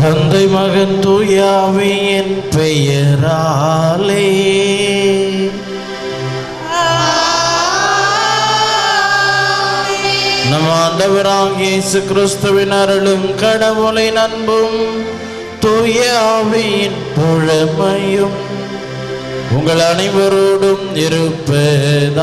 தந்தை மகன் தூயாவியின் பெயராலே நம் ஆண்டவராகிய இயேசு கிறிஸ்துவின் அருளும் கடவுளின் அன்பும் தூய ஆவியின் புழமையும் உங்கள் அனைவரோடும் இருப்பதாக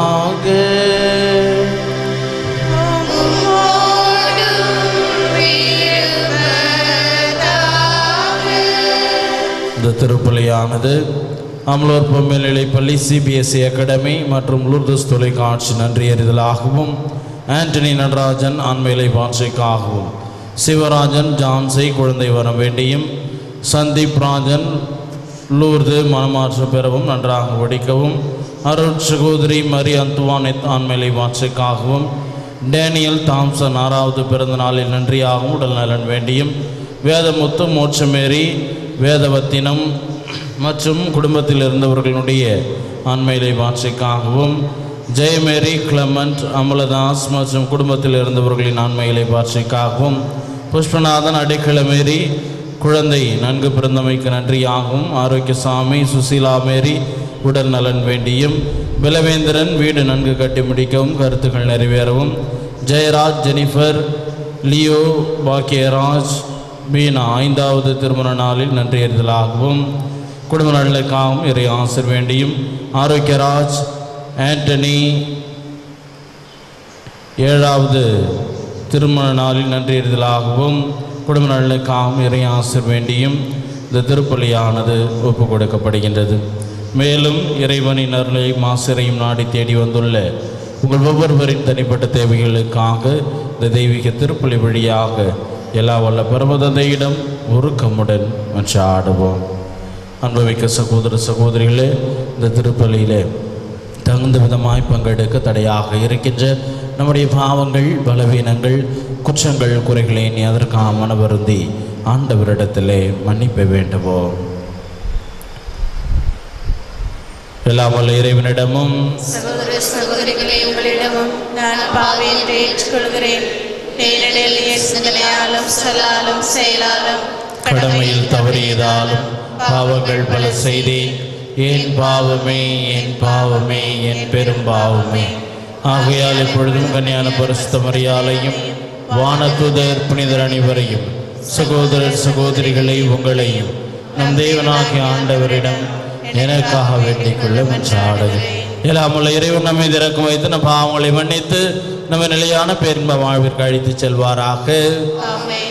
இந்த திருப்பலியானது அமலூர் பொம்மைநிலை பள்ளி சிபிஎஸ்இ அகாடமி மற்றும் லூர்தஸ் தொலைக்காட்சி நன்றி அறிதலாகவும் ஆண்டனி நடராஜன் ஆண்மையிலை பாட்சைக்காகவும் சிவராஜன் ஜான்சை குழந்தை வர வேண்டியும் சந்தீப் ராஜன் லூர்து மனமாற்று பெறவும் நன்றாக படிக்கவும் அருள் சகோதரி மரி அந்துவானித் ஆண்மையிலை பாட்சைக்காகவும் டேனியல் தாம்சன் ஆறாவது பிறந்த நாளில் நன்றியாகவும் உடல் நலன் வேண்டியும் வேதமுத்து மோட்சமேரி வேதவத்தினம் மற்றும் குடும்பத்தில் இருந்தவர்களுடைய ஆண்மையிலை பாட்சிக்காகவும் ஜெயமேரி கிளமண்ட் அமலதாஸ் மற்றும் குடும்பத்தில் இருந்தவர்களின் ஆண்மையிலை பாட்சிக்காகவும் புஷ்பநாதன் அடைக்கலமேரி குழந்தை நன்கு பிறந்தமைக்கு நன்றியாகவும் ஆரோக்கியசாமி சுசீலா மேரி உடல் நலன் வேண்டியும் பிலவேந்திரன் வீடு நன்கு கட்டி முடிக்கவும் கருத்துக்கள் நிறைவேறவும் ஜெயராஜ் ஜெனிஃபர் லியோ பாக்கியராஜ் மீனா ஐந்தாவது திருமண நாளில் நன்றி அறிதலாகவும் குடும்ப நலனுக்காகவும் இறை ஆசிர் வேண்டியும் ஆரோக்கியராஜ் ஆண்டனி ஏழாவது திருமண நாளில் நன்றி அறிதலாகவும் குடும்ப நலனுக்காகவும் இறை ஆசிர் வேண்டியும் இந்த திருப்பலியானது ஒப்பு கொடுக்கப்படுகின்றது மேலும் இறைவனின் அருளையும் ஆசிரையும் நாடி தேடி வந்துள்ள உங்கள் ஒவ்வொருவரின் தனிப்பட்ட தேவைகளுக்காக இந்த தெய்வீக திருப்பலி வழியாக எல்லா வல்ல பரமதந்தையிடம் உருக்கமுடன் மன்றாடுவோம் அன்புமிக்க சகோதர சகோதரிகளே இந்த திருப்பலியிலே தகுந்த விதமாய் பங்கெடுக்க தடையாக இருக்கின்ற நம்முடைய பாவங்கள் பலவீனங்கள் குற்றங்கள் குறைகளை நீ அதற்காக மனவருந்தி ஆண்டவரிடத்திலே மன்னிப்ப வேண்டுவோம் எல்லாம் வல்ல இறைவனிடமும் சகோதர சகோதரிகளே உங்களிடமும் நான் பாவி என்று ஏற்றுக்கொள்கிறேன் நேரிடல் என் சிந்தனையாலும் சொல்லாலும் செயலாலும் கடமையில் தவறியதாலும் பாவங்கள் பல செய்தேன் ஏன் பாவமே என் பாவமே என் பெரும் பாவமே ஆகையால் இப்பொழுதும் கன்னியான பரிசுத்த மரியாதையும் வானத்துதர் புனிதர் அனைவரையும் சகோதரர் சகோதரிகளை உங்களையும் நம் தேவனாகிய ஆண்டவரிடம் எனக்காக வேண்டிக் கொள்ள மன்றாடுது எல்லாமுள்ள இறைவன் நம்மை திறக்கும் வைத்து நம் பாவங்களை மன்னித்து நம்ம நிலையான பேரின்ப வாழ்விற்கு அழைத்துச் செல்வாராக ஆமென்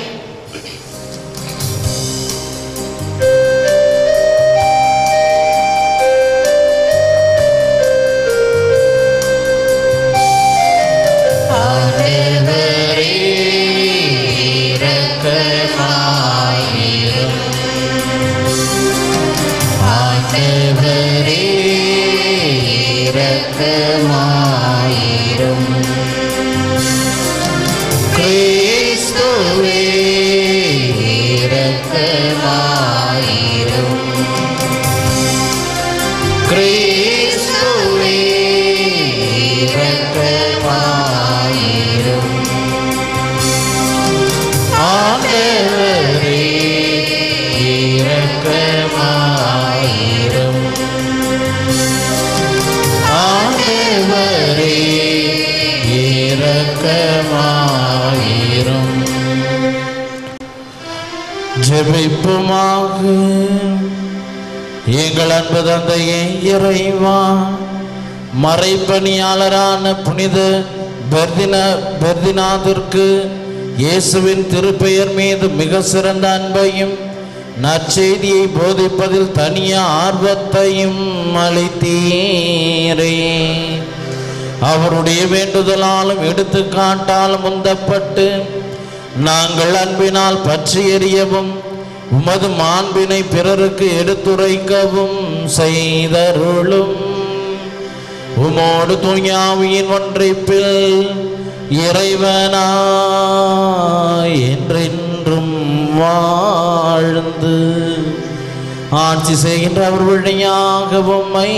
ஆண்டவரே, இரக்கமாயிரும். ஆண்டவரே, இரக்கமாயிரும். கிறிஸ்துவே, இரக்கமாயிரும். கிறிஸ்துவே, இரக்கமாயிரும். ஆண்டவரே, இரக்கமாயிரும். ஆண்டவரே, இரக்கமாயிரும். ஜெபிப்புமாக எங்கள் அன்பு தந்தையே இறைவா மறைப்பணியாளரான புனித பெர்தின பெர்தினாதிற்கு இயேசுவின் திருப்பெயர் மீது மிக சிறந்த அன்பையும் நற்செய்தியை போதிப்பதில் தனிய ஆர்வத்தையும் அளித்தீரே அவருடைய வேண்டுதலாலும் எடுத்துக்காட்டாலும் உந்தப்பட்டு நாங்கள் அன்பினால் பற்றி எறியவும் உமது மாண்பினை பிறருக்கு எடுத்துரைக்கவும் செய்தருளும் உமோடு தூயாவியின் ஒன்றைப்பில் இறைவனாய் என்றென்றும் வாழ்ந்து ஆட்சி செய்கின்ற அவர் வழியாக உம்மை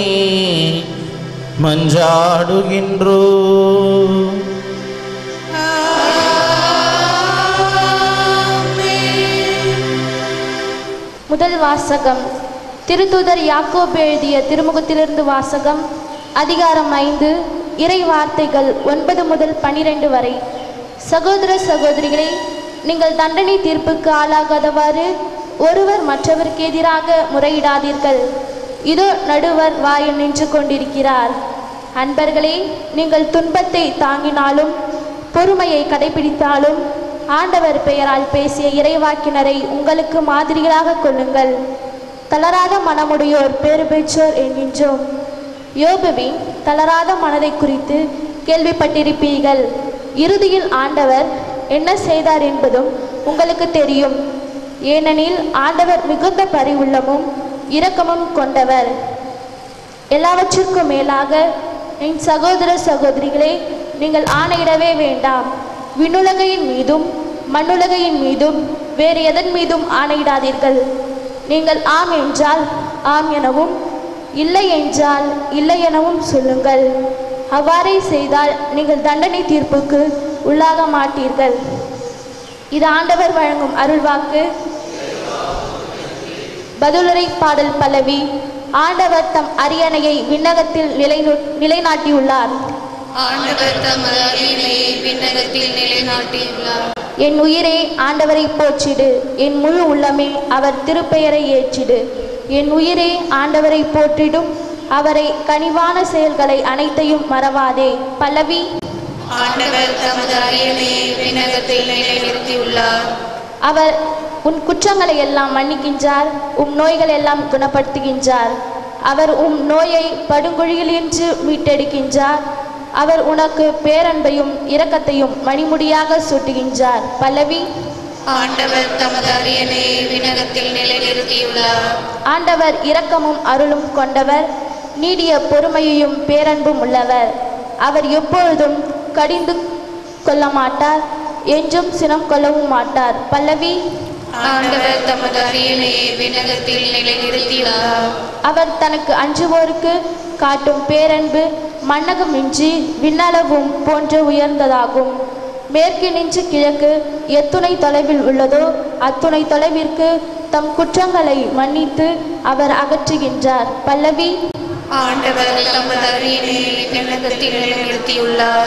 மஞ்சாடுகின்றோ முதல் வாசகம் திருத்தூதர் யாக்கோபு எழுதிய திருமுகத்திலிருந்து வாசகம் அதிகாரம் ஐந்து இறை வார்த்தைகள் ஒன்பது முதல் பனிரெண்டு வரை சகோதர சகோதரிகளே நீங்கள் தண்டனை தீர்ப்புக்கு ஆளாகாதவாறு ஒருவர் மற்றவருக்கு எதிராக முறையிடாதீர்கள் இதோ நடுவர் வாயில் நின்று கொண்டிருக்கிறார் அன்பர்களே நீங்கள் துன்பத்தை தாங்கினாலும் பொறுமையை கடைபிடித்தாலும் ஆண்டவர் பெயரால் பேசிய இறைவாக்கினரை உங்களுக்கு மாதிரிகளாக கொள்ளுங்கள் தளராத மனமுடையோர் பேறு பெற்றோர் என்கின்றோம் யோபுவின் தளராத மனதை குறித்து கேள்விப்பட்டிருப்பீர்கள் இறுதியில் ஆண்டவர் என்ன செய்தார் என்பதும் உங்களுக்கு தெரியும் ஏனெனில் ஆண்டவர் மிகுந்த பரிவுள்ளமும் இரக்கமும் கொண்டவர் எல்லாவற்றிற்கும் மேலாக என் சகோதர சகோதரிகளே நீங்கள் ஆணையிடவே வேண்டாம் விண்ணுலகையின் மீதும் மண்ணுலகையின் மீதும் வேறு எதன் மீதும் ஆணையிடாதீர்கள் நீங்கள் ஆம் என்றால் ஆம் எனவும் இல்லை என்றால் இல்லை எனவும் சொல்லுங்கள் அவ்வாறே செய்தால் நீங்கள் தண்டனை தீர்ப்புக்கு உள்ளாக மாட்டீர்கள் இது ஆண்டவர் வழங்கும் அருள்வாக்கு பதிலுரை பாடல் பல்லவி ஆண்டவர் தம் அரியணையை விண்ணகத்தில் நிலைநு நிலைநாட்டியுள்ளார் ஆண்டவர் தமது அரியணையை விண்ணகத்தில் நிலைநாட்டியுள்ளார் என் உயிரே ஆண்டவரை போற்றிடு என் முழு உள்ளமே அவர் திருப்பெயரை ஏற்றிடு என் உயிரே ஆண்டவரை போற்றிடும் அவரை கனிவான செயல்களை அனைத்தையும் மறவாதே பல்லவி ஆண்டவர் தமது அரியணையை விண்ணகத்தில் நிலைநிறுத்தியுள்ளார் அவர் உன் குற்றங்களை எல்லாம் மன்னிக்கின்றார் உம் நோய்கள் எல்லாம் குணப்படுத்துகின்றார் அவர் உம் நோயை படுங்குழியிலின்று மீட்டெடுக்கின்றார் அவர் உனக்கு பேரன்பையும் இரக்கத்தையும் மணிமுடியாக சூட்டுகின்றார் பல்லவி ஆண்டவர் தமது அரியணையை விண்ணகத்தில் நிலைநிறுத்தியுள்ளார் ஆண்டவர் இரக்கமும் அருளும் கொண்டவர் நீடிய பொறுமையையும் பேரன்பும் உள்ளவர் அவர் எப்பொழுதும் கடிந்து கொள்ள மாட்டார் என்றும் சினம் கொள்ளவும் மாட்டார் பல்லவி ஆண்டவர் தமது அரியணையை விண்ணகத்தில் நிலைநிறுத்தியுள்ளார் அவர் தனக்கு அஞ்சுவோருக்கு காட்டும் பேரன்பு மன்னகமின்றி விண்ணளவும் போன்று உயர்ந்ததாகும் மேற்கு நின்று கிழக்கு எத்துணை தொலைவில் உள்ளதோ அத்துணை தொலைவிற்கு தம் குற்றங்களை மன்னித்து அவர் அகற்றுகின்றார் பல்லவி ஆண்டவர் தமது அரியணையை விண்ணகத்தில் நிலைநிறுத்தியுள்ளார்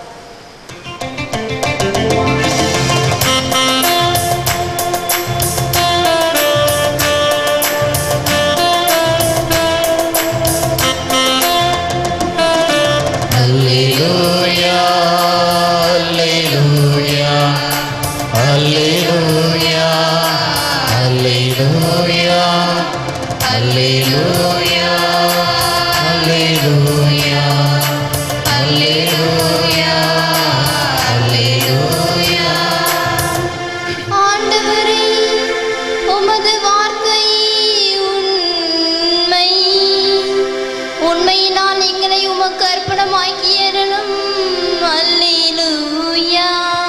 அல்லேலூயா அல்லேலூயா அல்லேலூயா அல்லேலூயா அல்லேலூயா அல்லேலூயா அல்லேலூயா அல்லேலூயா ஆண்டவரே உமது வார்த்தை உண்மை உண்மையினால் எங்களை உமக்கு அர்ப்பணமாக்கியறலும் அல்லேலூயா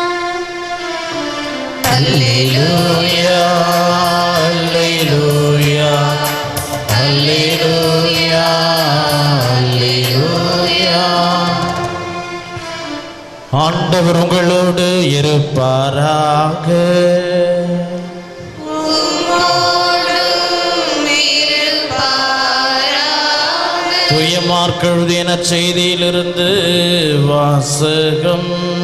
அல்லேலூயா அல்லேலூயா அல்லேலூயா அல்லேலூயா ஆண்டவர் உங்களோடு இருப்பாராக தூய மார்க்கெழுதின செய்தியிலிருந்து வாசகம்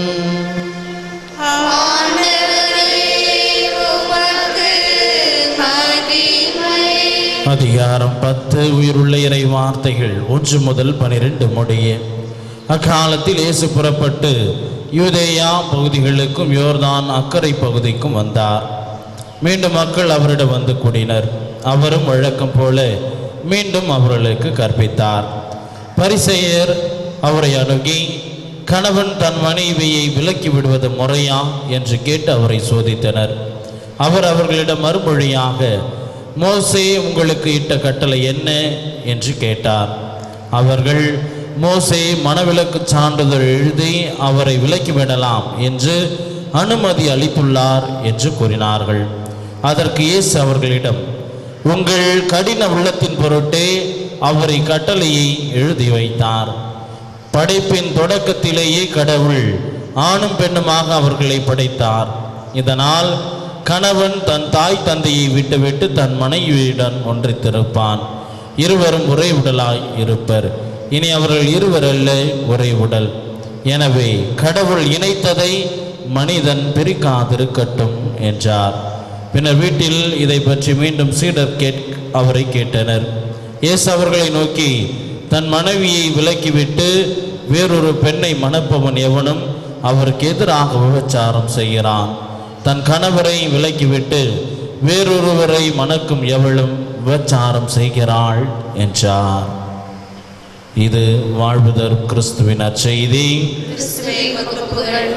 அதிகாரம் பத்து உயிருள்ள இறை வார்த்தைகள் ஒன்று முதல் பனிரெண்டு முடிய அக்காலத்தில் இயேசு புறப்பட்டு யூதேயா பகுதிகளுக்கும் யோர்தான் அக்கறை பகுதிக்கும் வந்தார் மீண்டும் மக்கள் அவரிடம் வந்து கூடினர் அவரும் வழக்கம் போல மீண்டும் அவர்களுக்கு கற்பித்தார் பரிசெயர் அவரை அணுகி கணவன் தன் மனைவியை விலக்கி விடுவது முறையா என்று கேட்டு அவரை சோதித்தனர் அவர் அவர்களிடம் மறுமொழியாக மோசே உங்களுக்கு இட்ட கட்டளை என்ன என்று கேட்டார் அவர்கள் மோசே மனவிலக்கு சான்றிதழ் எழுதி அவரை விலக்கி விடலாம் என்று அனுமதி அளித்துள்ளார் என்று கூறினார்கள் அதற்கு இயேசு அவர்களிடம் உங்கள் கடின உள்ளத்தின் பொருட்டே அவரை கட்டளையை எழுதி வைத்தார் படைப்பின் தொடக்கத்திலேயே கடவுள் ஆணும் பெண்ணுமாக அவர்களை படைத்தார் இதனால் கணவன் தன் தாய் தந்தையை விட்டுவிட்டு தன் மனைவியுடன் ஒன்றித்திருப்பான் இருவரும் ஒரே உடலாய் இருப்பர் இனி அவர்கள் இருவர் அல்ல ஒரே உடல் எனவே கடவுள் இணைத்ததை மனிதன் பிரிக்காதிருக்கட்டும் என்றார் பின்னர் வீட்டில் இதை பற்றி மீண்டும் சீடர் கேட் அவரை கேட்டனர் இயேசு அவர்களை நோக்கி தன் மனைவியை விலக்கிவிட்டு வேறொரு பெண்ணை மணப்பவன் எவனும் அவருக்கு எதிராக விபச்சாரம் செய்கிறான் தன் கணவரை விலக்கிவிட்டு வேறொருவரை மணக்கும் எவளும் விபச்சாரம் செய்கிறாள் என்றார் இது வாழ்வுதர் கிறிஸ்துவின் அச்செய்தி கிறிஸ்துவே உமக்கு புகழ்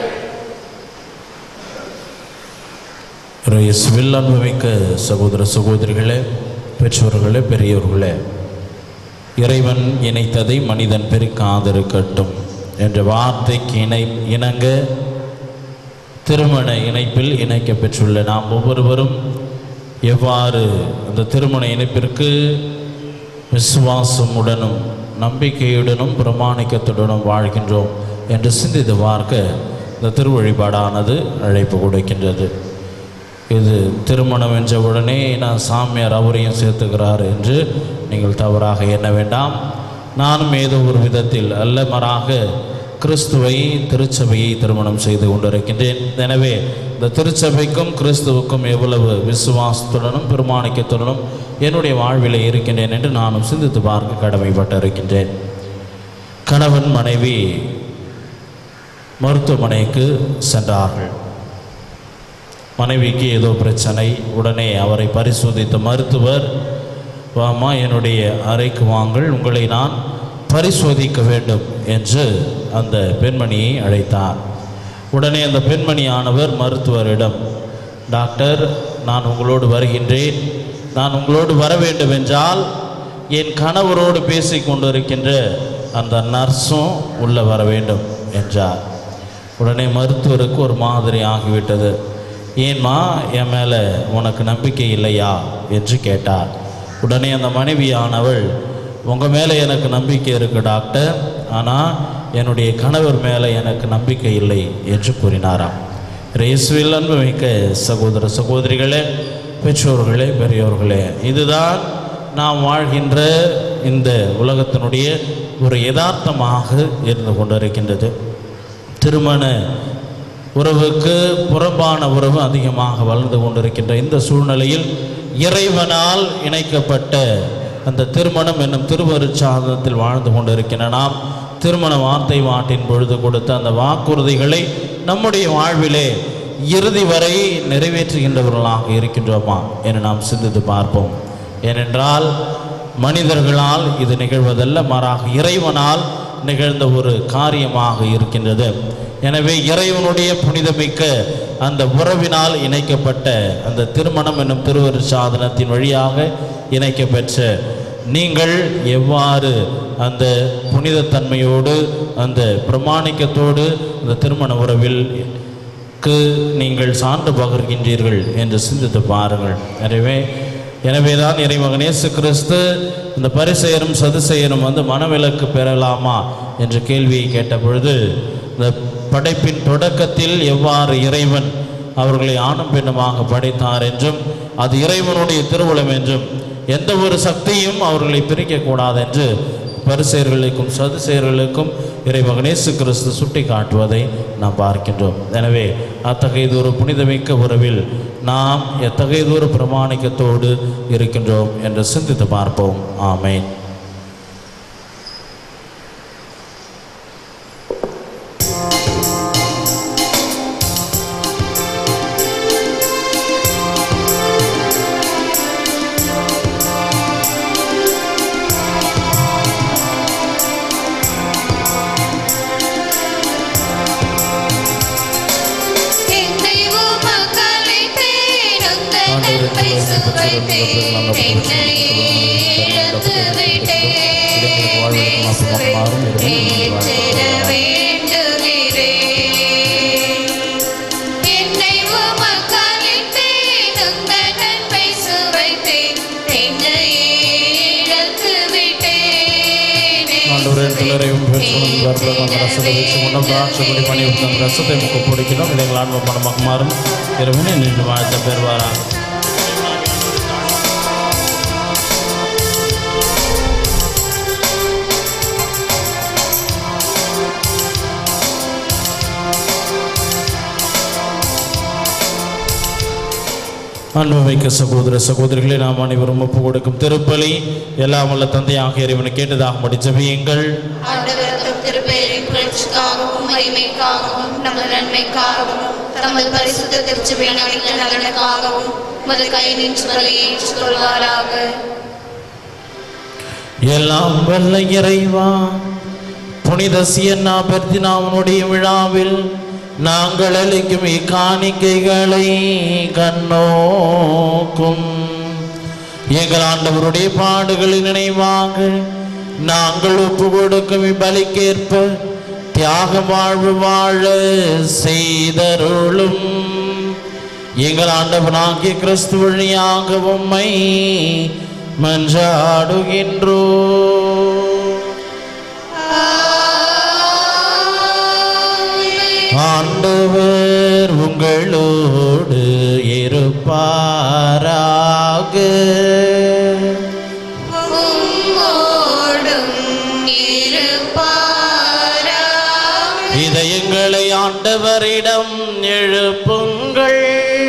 இயேசுவில் அன்புமிக்க சகோதர சகோதரிகளே பெற்றோர்களே பெரியவர்களே இறைவன் இணைத்ததை மனிதன் பிரிக்காதிருக்கட்டும் என்ற வார்த்தைக்கு இணை இணங்க திருமண இணைப்பில் இணைக்க பெற்றுள்ள நாம் ஒவ்வொருவரும் எவ்வாறு அந்த திருமண இணைப்பிற்கு விசுவாசமுடனும் நம்பிக்கையுடனும் பிரமாணிக்கத்துடனும் வாழ்கின்றோம் என்று சிந்தித்து பார்க்க இந்த திருவழிபாடானது அழைப்பு கொடுக்கின்றது இது திருமணம் என்ற உடனே நான் சாமியார் அவரையும் சேர்த்துக்கிறார் என்று நீங்கள் தவறாக எண்ண வேண்டாம் நானும் ஏதோ ஒரு விதத்தில் அல்ல மாறாக கிறிஸ்துவை திருச்சபையை திருமணம் செய்து கொண்டிருக்கின்றேன் எனவே இந்த திருச்சபைக்கும் கிறிஸ்துவுக்கும் எவ்வளவு விசுவாசத்துடனும் பெருமாணிக்கத்துடனும் என்னுடைய வாழ்வில் இருக்கின்றேன் என்று நானும் சிந்தித்து பார்க்க கடமைப்பட்டிருக்கின்றேன் கணவன் மனைவி மருத்துவமனைக்கு சென்றார்கள் மனைவிக்கு ஏதோ பிரச்சனை உடனே அவரை பரிசோதித்த மருத்துவர் வாமா என்னுடைய அறைக்கு வாங்கள் உங்களை நான் பரிசோதிக்க வேண்டும் என்று அந்த பெண்மணியை அழைத்தார் உடனே அந்த பெண்மணியானவர் மருத்துவரிடம் டாக்டர் நான் உங்களோடு வருகின்றேன் நான் உங்களோடு வர வேண்டும் என்றால் என் கணவரோடு பேசிக் கொண்டிருக்கின்ற அந்த நர்ஸும் உள்ளே வர வேண்டும் என்றார் உடனே மருத்துவருக்கு ஒரு மாதிரி ஆகிவிட்டது ஏன்மா என் மேலே உனக்கு நம்பிக்கை இல்லையா என்று கேட்டார் உடனே அந்த மனைவியானவள் உங்கள் மேலே எனக்கு நம்பிக்கை இருக்குது டாக்டர் ஆனால் என்னுடைய கணவர் மேலே எனக்கு நம்பிக்கை இல்லை என்று கூறினாராம் ரேசுவில் அன்புமிக்க சகோதர சகோதரிகளே பெற்றோர்களே பெரியோர்களே இதுதான் நாம் வாழ்கின்ற இந்த உலகத்தினுடைய ஒரு யதார்த்தமாக இருந்து கொண்டிருக்கின்றது திருமண உறவுக்கு புறம்பான உறவு அதிகமாக வளர்ந்து கொண்டிருக்கின்ற இந்த சூழ்நிலையில் இறைவனால் இணைக்கப்பட்ட அந்த திருமணம் என்னும் திருவருட்சாதனத்தில் வாழ்ந்து கொண்டிருக்கின்ற நாம் திருமண வார்த்தை வாட்டின் பொழுது கொடுத்த அந்த வாக்குறுதிகளை நம்முடைய வாழ்விலே இறுதி வரை நிறைவேற்றுகின்றவர்களாக இருக்கின்றோமா என நாம் சிந்தித்து பார்ப்போம் ஏனென்றால் மனிதர்களால் இது நிகழ்வதல்ல மாறாக இறைவனால் நிகழ்ந்த ஒரு காரியமாக இருக்கின்றது எனவே இறைவனுடைய புனிதமிக்க அந்த உறவினால் இணைக்கப்பட்ட அந்த திருமணம் என்னும் திருவரு சாதனத்தின் வழியாக இணைக்கப்பெற்ற நீங்கள் எவ்வாறு அந்த புனிதத்தன்மையோடு அந்த பிரமாணிக்கத்தோடு அந்த திருமண உறவில் க்கு நீங்கள் சான்று பகர்கின்றீர்கள் என்று சிந்தித்து பாருங்கள் எனவே எனவேதான் இறைமகன் இயேசு கிறிஸ்து இந்த பரிசெயரும் சதுசெயரும் வந்து மனவிலக்கு பெறலாமா என்ற கேள்வியை கேட்ட பொழுது இந்த படைப்பின் தொடக்கத்தில் எவ்வாறு இறைவன் அவர்களை ஆணும் பெண்ணுமாக படைத்தார் என்றும் அது இறைவனுடைய திருவுளம் என்றும் எந்த ஒரு சக்தியும் அவர்களை பிரிக்கக்கூடாது என்று பரிசெயர்களுக்கும் சதுசெயர்களுக்கும் இறைமகனேசு கிறிஸ்து சுட்டி காட்டுவதை நாம் பார்க்கின்றோம் எனவே அத்தகையது ஒரு புனிதமிக்க உறவில் நாம் எத்தகையது ஒரு பிரமாணிக்கத்தோடு இருக்கின்றோம் என்று சிந்தித்து பார்ப்போம் ஆமென் என்னை உமக்களை தேடுந்த நன்மை சுவைத்தேன் என்னை இழந்து விட்டேன் இயேசுவே, ஏற்றிட வேண்டுகிறேன் என்னை உமக்களை தேடுந்த நன்மை சுவைத்தேன் என்னை இழந்து விட்டேன் ஆண்டவரே, என் வரையும் பெற்றுக்கொள்ளும் கர்ப்பம் அந்த ரசத்தை வச்சு முன்ன பிராட்சப்படி பண்ணி விட்டு அந்த ரசத்தை முக்க பிடிக்கணும் இதை எங்கள் ஆன்ம பணமாக மாறும் இரவினை நின்று வாழ்த்த பெறுவாராக அன்புமிக்க சகோதர சகோதரிகளே நாம் அனைவரும் ஒப்பு கொடுக்கும் திருப்பலி எல்லாம் வல்ல தந்தையாக இறைவனை கேட்டதாக முடிச்சபியுங்கள் ஆண்டவரத்தும் திருப்பெயரின் புகழ்ச்சிக்காகவும் மகிமைக்காகவும் நமது நன்மைக்காகவும் தமது பரிசுத்த திருச்சபையின் அனைத்து நலனுக்காகவும் மது கை நின்று வழியை ஏற்றுக்கொள்வாராக எல்லாம் வல்ல இறைவா புனித சியன்னா பெர்தினாவனுடைய விழாவில் நாங்கள் அளிக்கும் இக்காணிக்கைகளை கண்ணோக்கும் எங்கள் ஆண்டவருடைய பாடுகளின் நினைவாக நாங்கள் ஒப்பு கொடுக்கும் இப்பலிக்கேற்ப தியாக வாழ்வு வாழ செய்தருளும் எங்கள் ஆண்டவனாகிய கிறிஸ்து வழியாக உம்மை மன்றாடுகின்றோ ஆண்டவர் உங்களோடு இருப்பாராக உம்மோடும் இருப்பாராக இதயங்களை ஆண்டவரிடம் எழுப்புங்கள்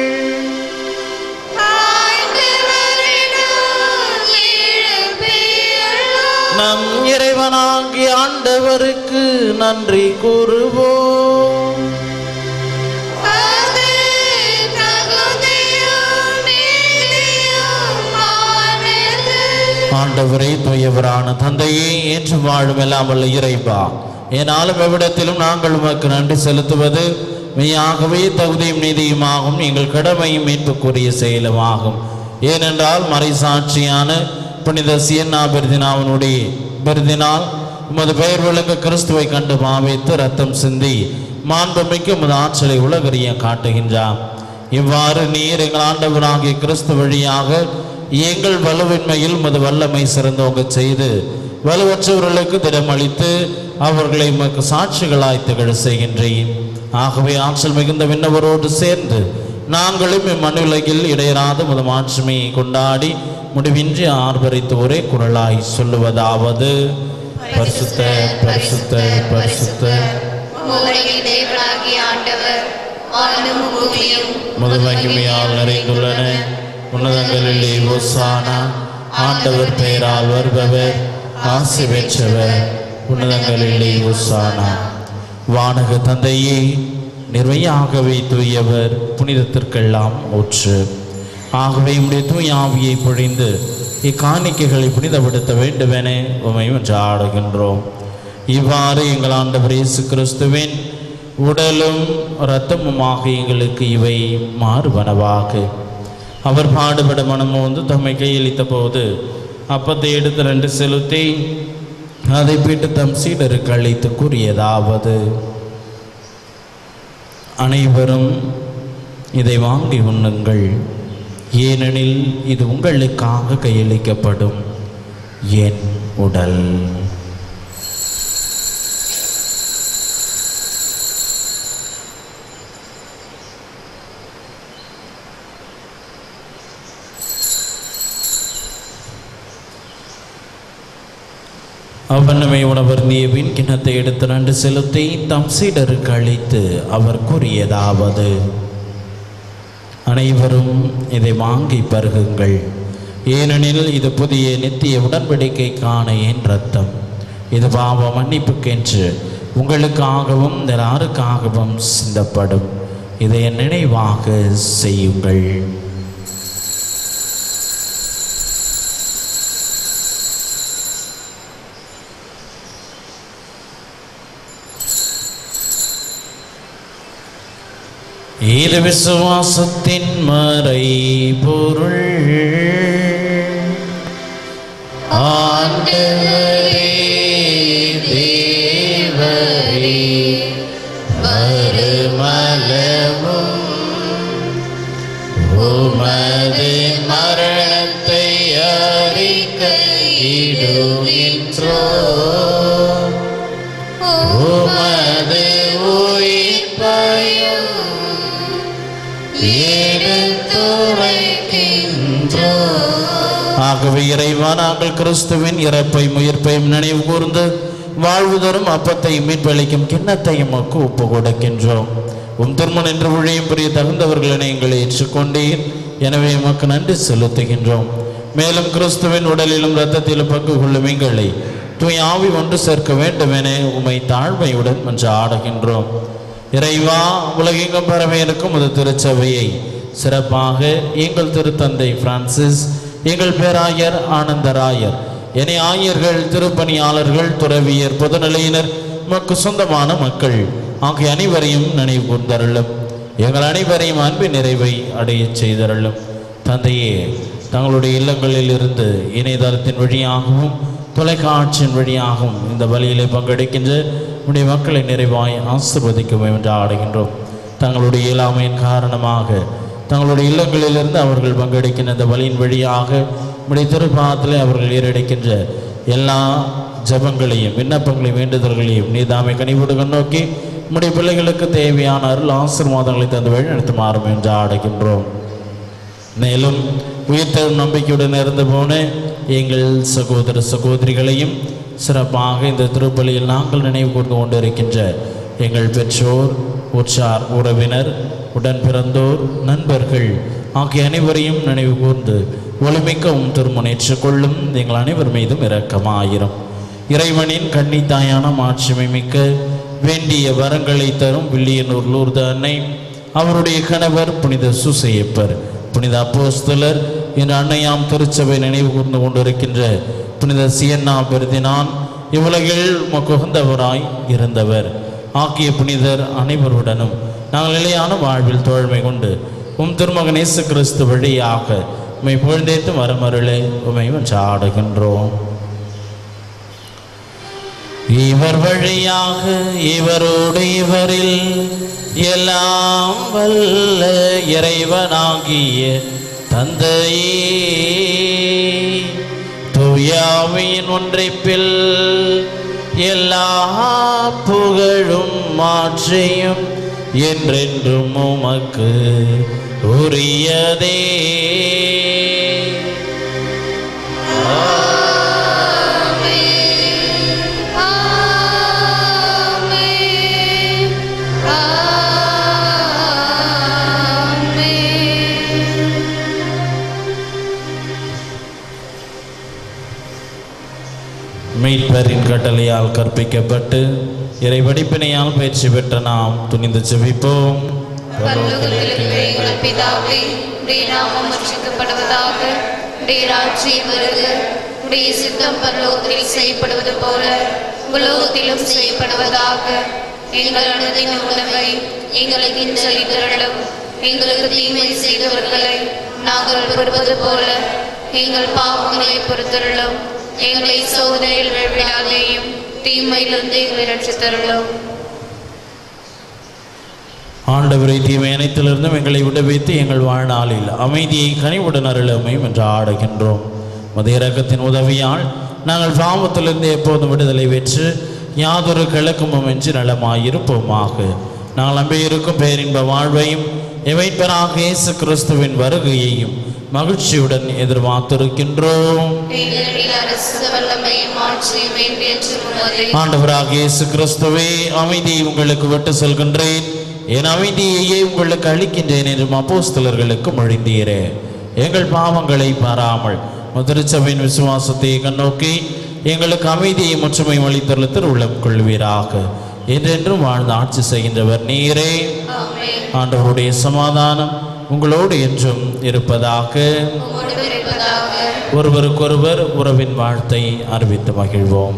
ஆண்டவரிடம் எழுப்பியுள்ளோம். நம் இறைவனாகிய ஆண்டவருக்கு நன்றி கூறுவோம் அது தகுதியும் நீதியுமானது. ஆண்டவரே தூயவரான தந்தையே என்று வாழும் எல்லாம் வல்ல இறைவா என்னாலும் எவ்விடத்திலும் நாங்கள் உமக்கு நன்றி செலுத்துவது மெய்யாகவே தகுதியும் நீதியுமாகும் எங்கள் கடமையும் மீட்புக்குரிய செயலுமாகும் ஏனென்றால் மறைசாட்சியான புனித சியன்னா பெருதினாவனுடைய பெருதினால் உமது பெயர் விளங்க கிறிஸ்துவை கண்டு மாவைத்து ரத்தம் சிந்தி மாண்புமிக்க உமது ஆற்றலை உலகறிய காட்டுகின்றார் இவ்வாறு நீர் எங்கள் ஆண்டவராகிய கிறிஸ்து வழியாக எங்கள் வலுவின்மையில் உமது வல்லமை சிறந்தோங்க செய்து வலுவற்றவர்களுக்கு திடமளித்து அவர்களை உமக்கு சாட்சிகளாய் திகழ செய்கின்றேன் ஆகவே ஆற்றல் மிகுந்த விண்ணவரோடு சேர்ந்து நாங்களும் இம்மண்ணுலகில் இடையராத உமது மாட்சிமையை கொண்டாடி முடிவின்றி ஆர்ப்பரித்து ஒரே குரலாய் சொல்லுவதாவது பரிசுத்த பரிசுத்த பரிசுத்த உலகின் தேவனாகிய ஆண்டவர் வானும் பூமியும் முது மகிமையால் நிறைந்துள்ளன உன்னதங்களிலே ஓசானா ஆண்டவர் பெயரால் வருபவர் ஆசி பெற்றவர் உன்னதங்களிலே ஓசானா வானக தந்தையே நிர்வையாகவே தூயவர் புனிதத்திற்கெல்லாம் ஊற்று ஆகவே உடைய தூய ஆவியை பொழிந்து இக்காணிக்கைகளை புனிதப்படுத்த வேண்டுமென உமை ஆடுகின்றோம் இவ்வாறு எங்கள் ஆண்டவர் இயேசு கிறிஸ்துவின் உடலும் இரத்தமுமாக எங்களுக்கு இவை மாறுவனவாக அவர் பாடுபட மனமும் வந்து தம்மை கையளித்த போது அப்பத்தை எடுத்து ரெண்டு செலுத்தி அதை பிட்டு தம் சீடருக்கு அழைத்து கூறியதாவது அனைவரும் இதை வாங்கி உண்ணுங்கள் ஏனெனில் இது உங்களுக்காக கையளிக்கப்படும் என் உடல் அவனமை உணவர் நீவின் கிண்ணத்தை எடுத்து நண்டு செலுத்தி தம் சீடருக்கு அளித்து அவர் கூறியதாவது அனைவரும் இதை வாங்கி பருகுங்கள் ஏனெனில் இது புதிய நித்திய உடன்படிக்கைக்கான என் ரத்தம் இது பாவ மன்னிப்புக்கென்று உங்களுக்காகவும் எல்லாருக்காகவும் சிந்தப்படும் இதை என் நினைவாக செய்யுங்கள் இது விசுவாசத்தின் மறை பொருள் ஆண்டவரே தேவரே வருமலமும் உமது மரணத்தை அறிக்கையிடுகின்றோ எடுத்துரைக்கின்றோம் ஆகவே இறைவா நாங்கள் கிறிஸ்துவின் இறப்பையும் உயிர்ப்பையும் நினைவு கூர்ந்து வாழ்வு தரும் அப்பத்தை மீட்பளிக்கும் கிண்ணத்தையும் மக்கு ஒப்பு கொடுக்கின்றோம் உம் திருமண என்று ஊழியம் புரிய தகுந்தவர்களை எங்களை ஏற்றுக்கொண்டீர் எனவே எமக்கு நன்றி செலுத்துகின்றோம் மேலும் கிறிஸ்துவின் உடலிலும் இரத்தத்திலும் பங்கு கொள்ளும் எங்களை தூய் ஆவி ஒன்று சேர்க்க வேண்டும் என உமை தாழ்மையுடன் மன்று ஆடுகின்றோம் இறைவா உலகெங்கும் பரவி இருக்கும் ஒரு திருச்சபையை சிறப்பாக எங்கள் திருத்தந்தை பிரான்சிஸ் எங்கள் பேராயர் ஆனந்தராயர் என ஆயர்கள் திருப்பணியாளர்கள் துறவியர் பொதுநிலையினர் மக்கு சொந்தமான மக்கள் ஆகிய அனைவரையும் நினைவு கூர்ந்தருளும் எங்கள் அனைவரையும் அன்பின் நிறைவை அடையச் செய்தருளும் தந்தையே தங்களுடைய இல்லங்களில் இருந்து இணையதளத்தின் வழியாகவும் தொலைக்காட்சியின் வழியாகவும் இந்த வழியிலே பங்கெடுக்கின்ற உடைய மக்களை நிறைவாய் ஆசிர்வதிக்கும் என்று ஆடுகின்றோம் தங்களுடைய இயலாமையின் காரணமாக தங்களுடைய இல்லங்களிலிருந்து அவர்கள் பங்கெடுக்கின்ற இந்த வழியின் வழியாக உடைய திருப்பாதத்திலே அவர்கள் ஏறெடுக்கின்ற எல்லா ஜபங்களையும் விண்ணப்பங்களையும் வேண்டுதல்களையும் நீதாமை கனிவுடு நோக்கி உடைய பிள்ளைகளுக்கு தேவையான அருள் ஆசீர்வாதங்களை தந்து வழி நடத்துமாறும் என்று ஆடுகின்றோம் மேலும் உயிர்த்தெழும் நம்பிக்கையுடன் இருந்து போன எங்கள் சகோதர சகோதரிகளையும் சிறப்பாக இந்த திருப்பலியில் நாங்கள் நினைவு கூர்ந்து கொண்டிருக்கின்ற எங்கள் பெற்றோர் உற்றார் உறவினர் உடன் பிறந்தோர் நண்பர்கள் ஆகிய அனைவரையும் நினைவு கூர்ந்து ஒளிமிக்கவும் திருமுனேற்றுக் கொள்ளும் எங்கள் அனைவர் மீதும் இரக்கமாயிரும் இறைவனின் கன்னித்தாயான மாட்சிமை மிக்க வேண்டிய வரங்களை தரும் வில்லியனூர் லூர்த அன்னை அவருடைய கணவர் புனித சுசையப்பர் புனித அப்போஸ்தலர் என்ற அன்னையாம் திருச்சபை நினைவு கூர்ந்து கொண்டிருக்கின்ற புனித சியன்னா பெருதினான் இவ்வுலகில் மக்குகந்தவராய் இருந்தவர் ஆக்கிய புனிதர் அனைவருடனும் நாங்கள் நிலையான வாழ்வில் தோழ்மை கொண்டு உம் திருமகன் இயேசு கிறிஸ்து வழியாக உம்மை புகழ்ந்தேத்து வரமருளே உம்மை ஆடுகின்றோம் இவர் வழியாக இவரோடு இவரில் எல்லாம் வல்ல இறைவனாகிய தந்தையே தூயாவின் ஒன்றைப்பில் எல்லா புகழும் மாற்றியும் என்றென்றும் உமக்கு உரியதே ஆமென் ஆமென் மீட்பரின் கட்டளையால் கற்பிக்கப்பட்டு இறை வடிப்பினையால் பயிற்சி பெற்ற நாம் துணிந்து செவிப்போம் பரலோகத்தில் இருக்கிற எங்கள் பிதாவே உடைய நாமம் அர்ச்சிக்கப்படுவதாக உடைய ராட்சியம் வருக உடைய சித்தம் பரலோகத்தில் செய்யப்படுவது போல உலோகத்திலும் செய்யப்படுவதாக எங்கள் அனுதின உணவை எங்களுக்கு இன்று அளித்தருளும் எங்களுக்கு தீமை செய்தவர்களை நாங்கள் பொறுப்பது போல எங்கள் பாவங்களை பொறுத்தருளும் எங்களை சோதனையில் விழாதேயும் தீமையிலிருந்து எங்களை ரட்சித்தருளும் ஆண்டவரை தீமை அனைத்திலிருந்தும் எங்களை விடுவித்து எங்கள் வாழ்நாளில் அமைதியை கனிவுடன் அருளமையும் என்று ஆடுகின்றோம் மத இறக்கத்தின் உதவியால் நாங்கள் பாவத்திலிருந்து எப்போதும் விடுதலை பெற்று யாதொரு கிழக்குமும் என்று நலமாயிருப்போமாக நாங்கள் நம்பியிருக்கும் பேரின்ப வாழ்வையும் எவைப்பராக இயேசு கிறிஸ்துவின் வருகையையும் மகிழ்ச்சியுடன் எதிர்பார்த்திருக்கின்றோம் எங்களின் அரசு வல்லமையும் ஆட்சியும் என்று உமதே ஆண்டவராக இயேசு கிறிஸ்துவே அமைதியை உங்களுக்கு விட்டு செல்கின்றேன் என் அமைதியையே உங்களுக்கு அளிக்கின்றேன் என்றும் அப்போஸ்தலர்களுக்கு மொழிந்தீரே எங்கள் பாவங்களை பாராமல் திருச்சபையின் விசுவாசத்தை கண்ணோக்கி எங்களுக்கு அமைதியை முற்றுமை அளித்தருள் திருவுள்ளம் கொள்வீராக என்றென்றும் வாழ்ந்து ஆட்சி செய்கின்றவர் நீரே ஆமென் ஆண்டவருடைய சமாதானம் உங்களோடு என்றும் இருப்பதாக உம்மோடு இருப்பதாக ஒருவருக்கொருவர் உறவின் வாழ்த்தை அறிவித்து மகிழ்வோம்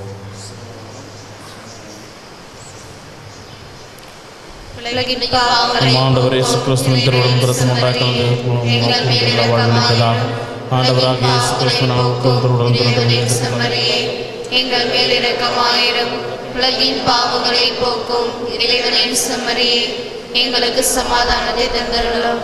உலகின் பாவங்களை நம் ஆண்டவர் இயேசு கிறிஸ்துவின் திருவுடன் பிரதம உண்டாக்கிறது எங்கள் மேல் வாழ்வளிப்பதாக ஆண்டவராக இயேசு கிறிஸ்துவின் திருவுடன் இறைவனின் செம்மறியே, எங்கள் மேல் இரக்கமாயிரும் உலகின் பாவங்களை போக்கும் இறைவனின் செம்மறியே எங்களுக்கு சமாதானத்தை தந்தருளும்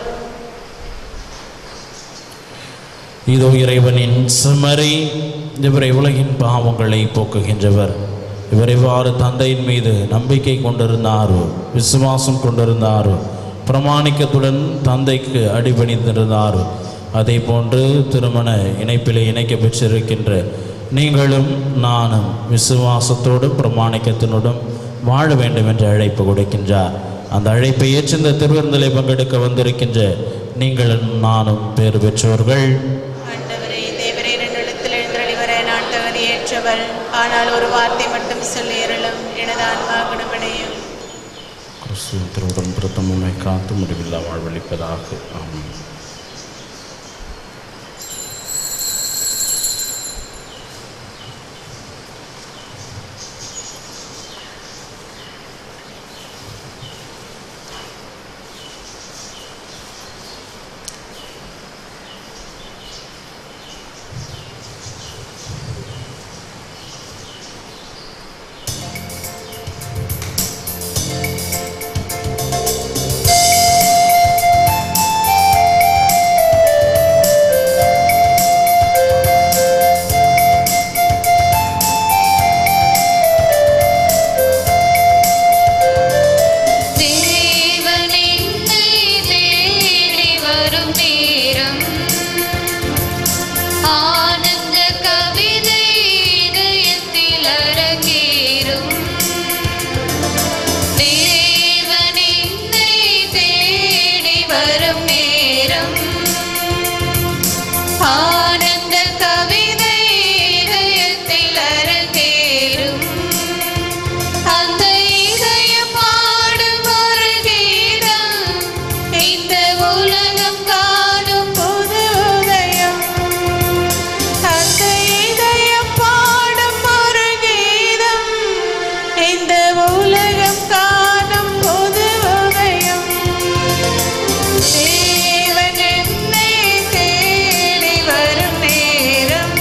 இதோ இறைவனின் செம்மறி இவரை உலகின் பாவங்களை போக்குகின்றவர் இவர் இவ்வாறு தந்தையின் மீது நம்பிக்கை கொண்டிருந்தாரோ விசுவாசம் கொண்டிருந்தாரோ பிரமாணிக்கத்துடன் தந்தைக்கு அடிபணிந்திருந்தார் அதே போன்று திருமண இணைப்பிலே இணைக்க பெற்றிருக்கின்ற நீங்களும் நானும் விசுவாசத்தோடும் பிரமாணிக்கத்தினோடும் வாழ வேண்டும் என்ற அழைப்பு கொடுக்கின்றார் அந்த அழைப்பை ஏற்று இந்த திருவிருந்தலை பங்கெடுக்க வந்திருக்கின்ற நீங்களும் நானும் பேறு பெற்றோர்கள் ஆண்டவரே தேவரே என்னிடத்தில் எழுந்தருளி வர நான் தகுதியேற்றவள் ஆனால் ஒரு வார்த்தை மட்டும் சொல்லி அருளும் எனது ஆன்மா குணமடையும் கிறிஸ்துவின் திருவுடன் பிரதமமை காத்து முடிவில்லா வாழ்வளிப்பதாக ஆமென் தேவன் என்னை தேடி வரும் நேரம் ஆனந்த கவிதை இதயத்தில் அரங்கேறும் தேவன் என்னை தேடி வரும் நேரம் ஆனந்த கவிதை இதயத்தில் அரங்கேறும் அந்த இதயம் பாடும் ஒரு கீதம் இந்த உலகம் காணும் புது உதயம் அந்த இதயம் பாடும் ஒரு கீதம் இந்த உலகம் காணும் புது உதயம் தேவன் என்னை தேடி வரும் நேரம்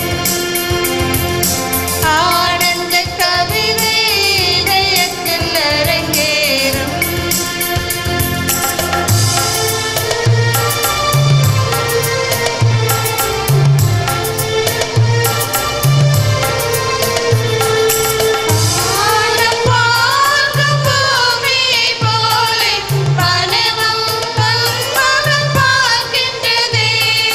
ஆனந்த கவிதை இதயத்தில் அரங்கேறும் வானம் பார்க்கும் பூமியைப் போலே பனவும் பன்மகம் பார்க்கின்றதே.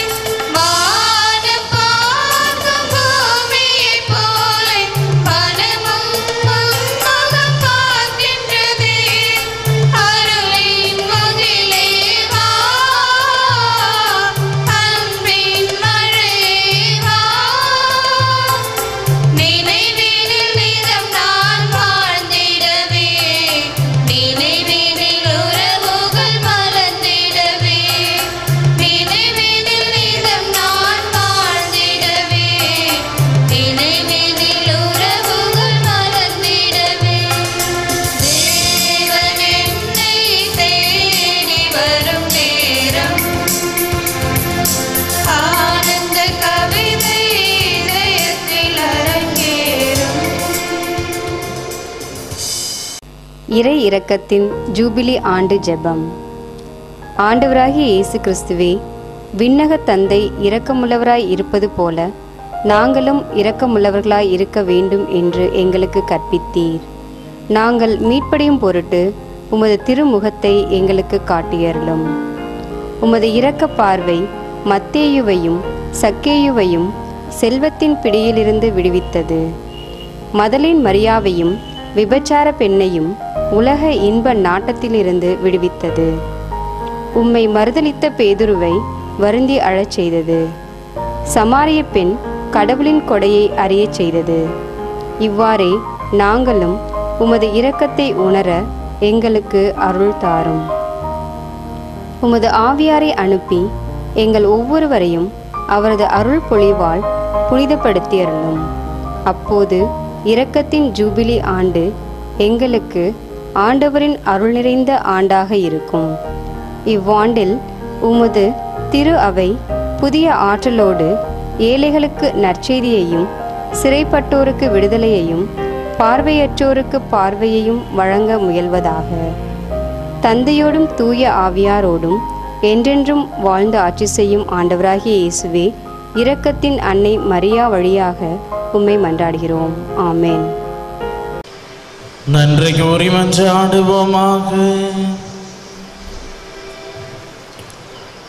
வானம் பார்க்கும் பூமியைப் போலே பனவும் பன்மகம் பார்க்கின்றதே. அருளின் முகிலே வா, அன்பின் மழையே வா. நினைவினில் நிதம் நான் வாழ்ந்திடவே நினைவினில் உறவுகள் மலர்ந்திடவே நினைவினில் நிதம் நான் வாழ்ந்திடவே நினைவினில் உறவுகள் மலர்ந்திடவே தேவன் என்னை தேடி வரும் நேரம் ஆனந்த கவிதை இதயத்தில் அரங்கேறும் இறை இரக்கத்தின் ஜூபிலி ஆண்டு ஜெபம் ஆண்டவராகிய இயேசு கிறிஸ்துவே விண்ணக தந்தை இரக்கமுள்ளவராய் இருப்பது போல நாங்களும் இரக்கமுள்ளவர்களாய் இருக்க வேண்டும் என்று எங்களுக்கு கற்பித்தீர் நாங்கள் மீட்படையும் பொருட்டு உமது திருமுகத்தை எங்களுக்கு காட்டியருளும் உமது இரக்க பார்வை மத்தேயுவையும் சக்கேயுவையும் செல்வத்தின் பிடியிலிருந்து விடுவித்தது மதலின் மரியாவையும் விபச்சார பெண்ணையும் உலக இன்ப நாட்டத்திலிருந்து விடுவித்தது உம்மை மறுதலித்த பேதுருவை வருந்தி அழச் செய்தது சமாரிய பெண் கடவுளின் கொடையை அறியச் செய்தது இவ்வாறே நாங்களும் உமது இரக்கத்தை உணர எங்களுக்கு அருள் தாரும் உமது ஆவியாரை அனுப்பி எங்கள் ஒவ்வொருவரையும் அவரது அருள் பொழிவால் புனிதப்படுத்தியருளும் அப்போது இரக்கத்தின் ஜூபிலி ஆண்டு எங்களுக்கு ஆண்டவரின் அருள் நிறைந்த ஆண்டாக இருக்கும் இவ்வாண்டில் உமது திரு அவை புதிய ஆற்றலோடு ஏழைகளுக்கு நற்செய்தியையும் சிறைப்பட்டோருக்கு விடுதலையையும் பார்வையற்றோருக்கு பார்வையையும் வழங்க முயல்வதாக தந்தையோடும் தூய ஆவியாரோடும் என்றென்றும் வாழ்ந்து ஆட்சி செய்யும் ஆண்டவராகிய இயேசுவே இரக்கத்தின் அன்னை மரியா வழியாக உம்மை மன்றாடுகிறோம் ஆமென் நன்றிக்கு உரிமன்று ஆடுவோமாக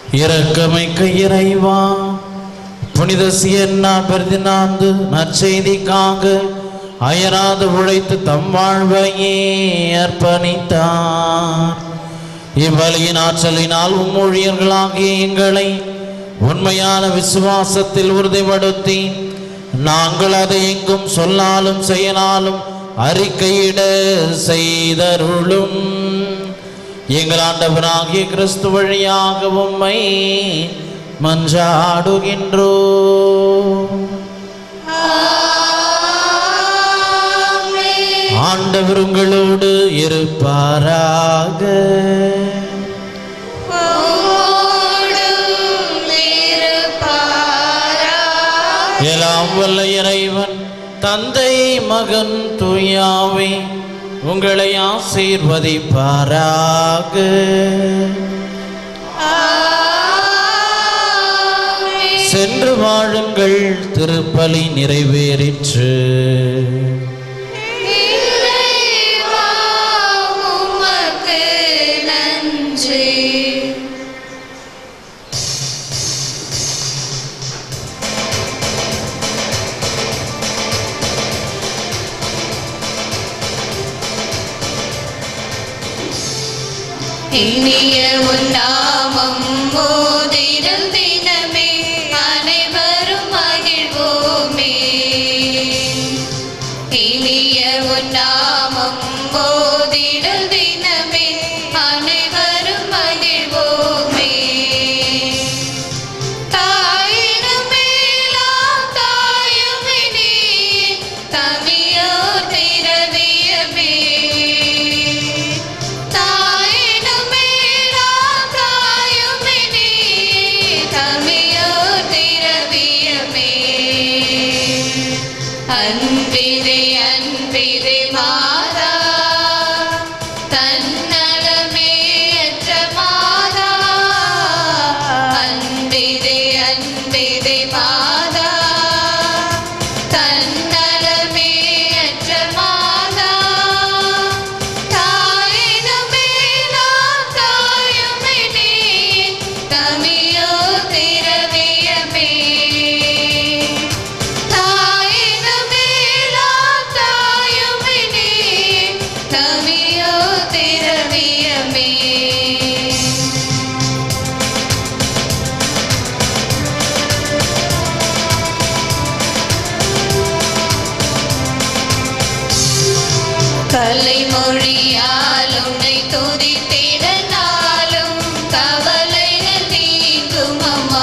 இரக்கமிக்க இறைவா புனித சியன்னா பெருதினாந்து நற்செய்திக்காக அயராது உழைத்து தம் வாழ்வையே அர்ப்பணித்தார் இவ்வழியின் ஆற்றலினால் உம்மொழியர்களாகிய எங்களை உண்மையான விசுவாசத்தில் உறுதிப்படுத்தி நாங்கள் அதை எங்கும் சொல்லாலும் செயலாலும் அறிக்கையிட செய்தருளும் எங்கள் ஆண்டவராகிய கிறிஸ்து வழியாக உம்மை மன்றாடுகின்றோ ஆண்டவர் உங்களோடு இருப்பாராக எல்லாம் வல்ல இறைவன் தந்தை மகன் தூயாவே உங்களை ஆசீர்வதிப்பாராக சென்று வாழுங்கள் திருப்பலி நிறைவேறிற்று நன்றி இனிய உன்னாமம் மோதிரம் தினமே அனைவரும் மகிழ்வோமே இனிய உன்னாமம் மோதிரம் தினமே அனைவரும் மகிழ்வோமே தாயினும் மேலாம் தாயுமே நீ, தமியோர் திரவியமே. தாயினும் மேலாம் தாயுமே நீ, தமியோர் திரவியமே. அன்பிதே அன்பிதே மாதா தன்னலமே அற்ற மாதா அன்பிதே அன்பிதே மாதா தன்னலமே அற்ற மாதா தாயினுமே நாம் தாயுமே நீ தமியோ திரவியமே தாயினுமே நாம் தாயுமே நீ தமியோ திரவியமே கலைமொழியால் உன்னை துதித்திட நாளும் கவலைகள் நீங்கும் அம்மா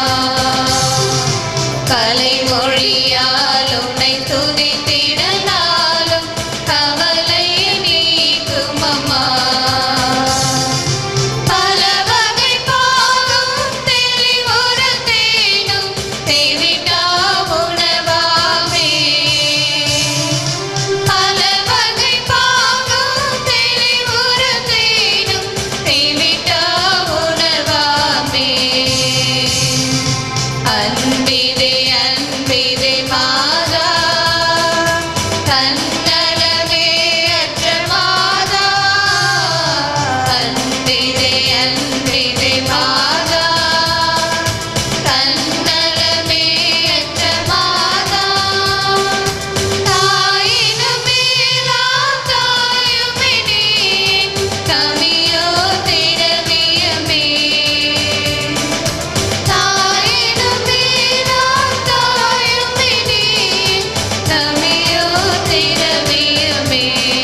கலைமொழியால் உன்னை துதித்திட நாளும் கவலை நீங்கும் அம்மா பல வகை பாலும் தெளிவுற தேனும் தேவிட்டா உணவாமே பல வகை பாலும் தெளிவுற தேனும் தேவிட்டா உணவாமே அன்பிதே அன்பிதே மாதா தன்னலமே அற்ற மாதா அன்பிதே அன்பிதே மாதா தன்னலமே அற்ற மாதா தாயினுமே நாம் தாயுமே நீ தமியோ திரவியமே தாயினுமே நாம் தாயுமே நீ தமியோ திரவியமே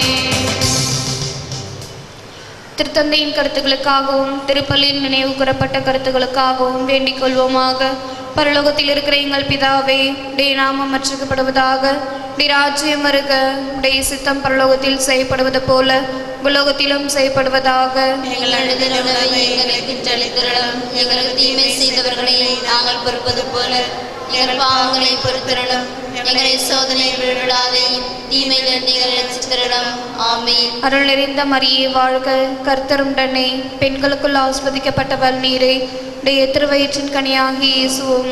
திருத்தந்தையின் கருத்துக்களுக்காகவும் திருப்பலியில் நினைவு கூறப்பட்ட கருத்துக்களுக்காகவும் வேண்டிக் கொள்வோமாக பரலோகத்தில் இருக்கிற எங்கள் பிதாவே உடைய நாமம் மற்றப்படுவதாக உடைய ராஜ்யம் வருக உடைய சித்தம் பரலோகத்தில் செய்யப்படுவது போல உலோகத்திலும் செய்யப்படுவதாக எங்கள் அழுதல் உணவை எங்களுக்கு அளித்திரளும் எங்களுக்கு தீமை செய்தவர்களை நாங்கள் பொறுப்பது போல எங்கள் பாவங்களை பொறுத்திரளும் எங்களை சோதனை விழாதே தீமைகள் நீங்கள் ரசித்திரளும் ஆமீன் அருள் நிறைந்த மரியே வாழ்க கர்த்தருடனே பெண்களுக்குள் ஆஸ்வதிக்கப்பட்டவள் நீரே உடைய திருவயிற்றின் கனியாகி இயேசுவும்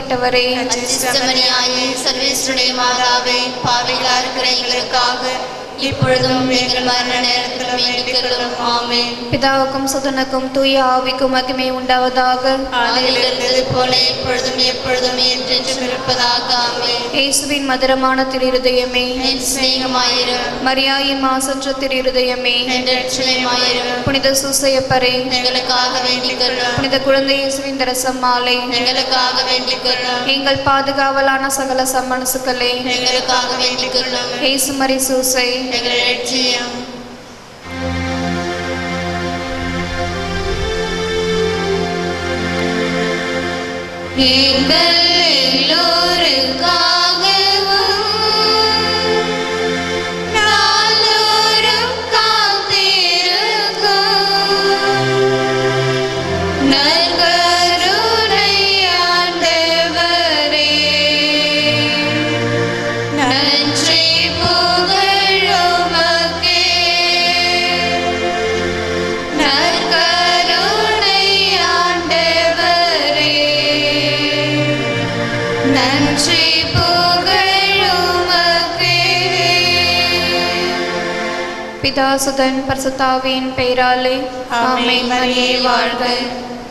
ஆசிர்வதிக்கப்பட்டவரே அச்சிஷ்டமணியாயே சர்வேஸ்வருடைய மாதாவே பாவைகளா இருக்கிற எங்களுக்காக இப்பொழுதும் எங்கள் மரண நேரத்திலும் வேண்டிக்கொள்ளும் ஆமென் பிதாவுக்கும் சுதனுக்கும் தூய ஆவிக்கும் மகிமை உண்டாவதாக ஆதியில் இருந்தது போல இப்பொழுதும் எப்பொழுதும் என்றென்றும் இருப்பதாக ஆமென் இயேசுவின் மதுரமான திருஇருதயமே என் சிநேகமாயிரும் மரியாயின் மாசற்ற திருஇருதயமே என் ரட்சணமாயிரும் புனித சூசையப்பரே எங்களுக்காக வேண்டிக்கொள்ளும் புனித குழந்தை இயேசுவின் தரசம் மாலை எங்களுக்காக வேண்டிக்கொள்ளும் எங்கள் பாதுகாவலான சகல சம்மனசுக்களே எங்களுக்காக வேண்டிக்கொள்ளும் இயேசு மரி சூசை எங்கள் லட்சியம் எங்கள் எல்லோருக்காகவும் நாள்தோறும் காத்திருக்கும் நற்கருணை ஆண்டவரே, நன்றி புகழுமக்கே. நற்கருணை ஆண்டவரே, நன்றி புகழுமக்கே. பிதாசுதன் பரிசுத்தாவின் பெயராலே ஆமென். மரியே வாழ்க.